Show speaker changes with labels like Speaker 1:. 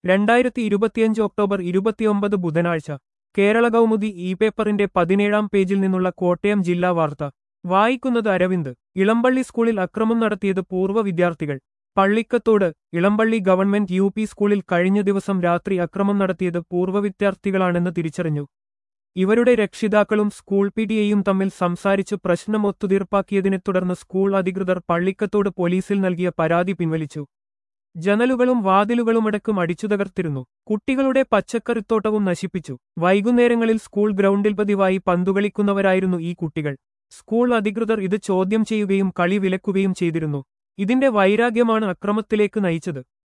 Speaker 1: രണ്ടായിരത്തി ഇരുപത്തിയഞ്ച് ഒക്ടോബർ ഇരുപത്തിയൊമ്പത് ബുധനാഴ്ച കേരള കൗമുദി ഇ പേപ്പറിന്റെ പതിനേഴാം പേജിൽ നിന്നുള്ള കോട്ടയം ജില്ലാ വാർത്ത വായിക്കുന്നത് അരവിന്ദ് ഇളമ്പള്ളി സ്കൂളിൽ അക്രമം നടത്തിയത് പൂർവ്വ വിദ്യാർത്ഥികൾ Pallikkathodu Elampally government U P സ്കൂളിൽ കഴിഞ്ഞ ദിവസം രാത്രി അക്രമം നടത്തിയത് പൂർവ്വ വിദ്യാർത്ഥികളാണെന്ന് തിരിച്ചറിഞ്ഞു ഇവരുടെ രക്ഷിതാക്കളും സ്കൂൾ പി ടിയെയും തമ്മിൽ സംസാരിച്ച് പ്രശ്നം ഒത്തുതീർപ്പാക്കിയതിനെ തുടർന്ന് സ്കൂൾ അധികൃതർ പള്ളിക്കത്തോട് പോലീസിൽ നൽകിയ പരാതി പിൻവലിച്ചു ജനലുകളും വാതിലുകളുമടക്കം അടിച്ചു തകർത്തിരുന്നു കുട്ടികളുടെ പച്ചക്കറിത്തോട്ടവും നശിപ്പിച്ചു വൈകുന്നേരങ്ങളിൽ സ്കൂൾ ഗ്രൗണ്ടിൽ പതിവായി പന്തുകളിക്കുന്നവരായിരുന്നു ഈ കുട്ടികൾ സ്കൂൾ അധികൃതർ ഇത് ചോദ്യം ചെയ്യുകയും കളി വിലക്കുകയും ചെയ്തിരുന്നു ഇതിന്റെ വൈരാഗ്യമാണ് അക്രമത്തിലേക്ക് നയിച്ചത്